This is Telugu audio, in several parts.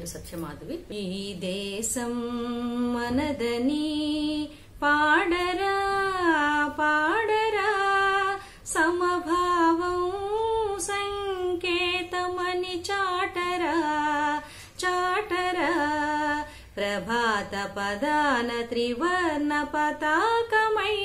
పేరు సత్యమాధవి ఈ దేశం మనదని పాడరా పాడరా సమభావం సంకేతమని చాటరా చాటరా ప్రభాత పదాన త్రివర్ణ పతాకమై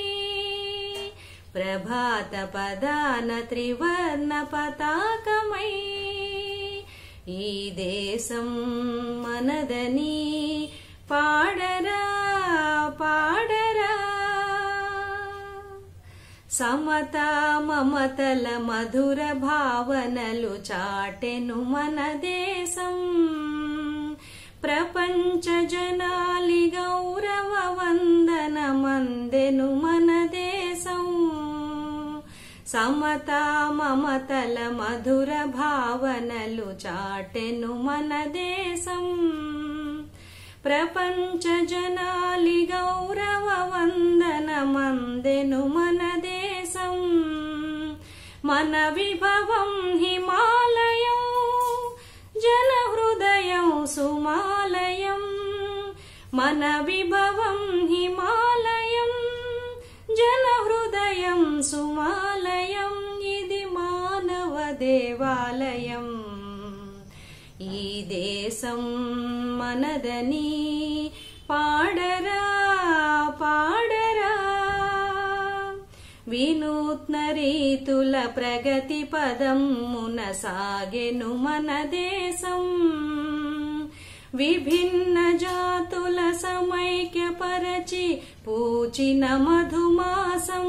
ప్రభాత పదాన త్రివర్ణ పతాకమై ఈ దేశం మనదని పాడరా పాడరా సమతా మమతల మధుర భావనలు చాటెను మన దేశం ప్రపంచ జనాలి గౌరవ వందన మందెను మన దేశం సమతా మమతల మధుర భావనలు చాటెను మన దేశం ప్రపంచ జనాలి గౌరవ వందన మందెను మన దేశం మన విభవం హిమాలయం జన హృదయం సుమాలయం మన విభవం హిమాలయం జన హృదయం సుమాలయం ఇది మానవ దేవాలయం ఈ దేశం మనదని పాడరా పాడరా వినూత్న రీతుల ప్రగతి పదమున సాగెను మన దేశం విభిన్న జాతుల సమైక్యపరచి పూచిన మధుమాసం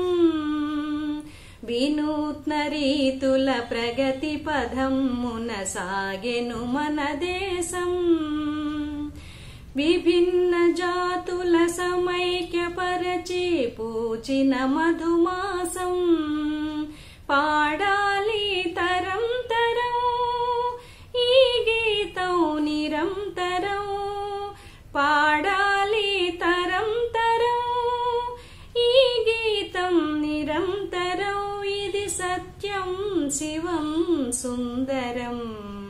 వినూత్న రీతుల ప్రగతి పదమున సాగెను మన దేశం విభిన్న జాతుల సమైక్యపరచి పూచిన మధుమాసం పాడాలి తరం తరం ఈ గీతం నిరంతరం పాడాలి తరం తరం ఈ గీతం నిరంతరం ఇది సత్యం శివం సుందరం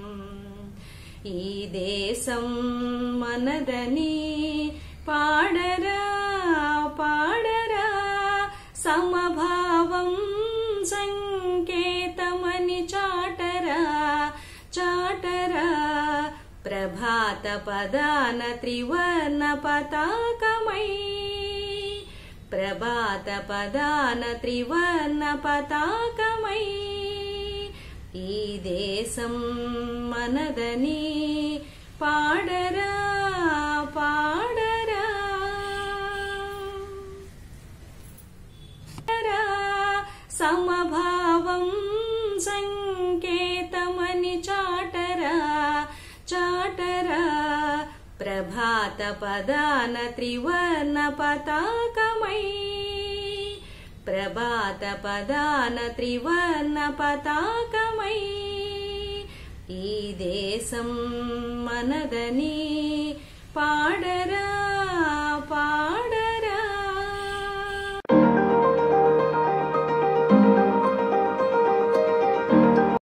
ఈ దేశం మనదని పాడరా పాడరా సమభావం సంకేతమని చాటరా చాటరా ప్రభాత పదాన త్రివర్ణ పతాకమై ప్రభాత పదాన త్రివర్ణ పతాకమై ఈ దేశం మనదని పాడరా పాడరా సమభావం సంకేతమని చాటరా చాటరా ప్రభాత పదాన త్రివర్ణ పతాకమై ప్రభాత పదాన త్రివర్ణ పతాకమై ఈ దేశం మనదని పాడరా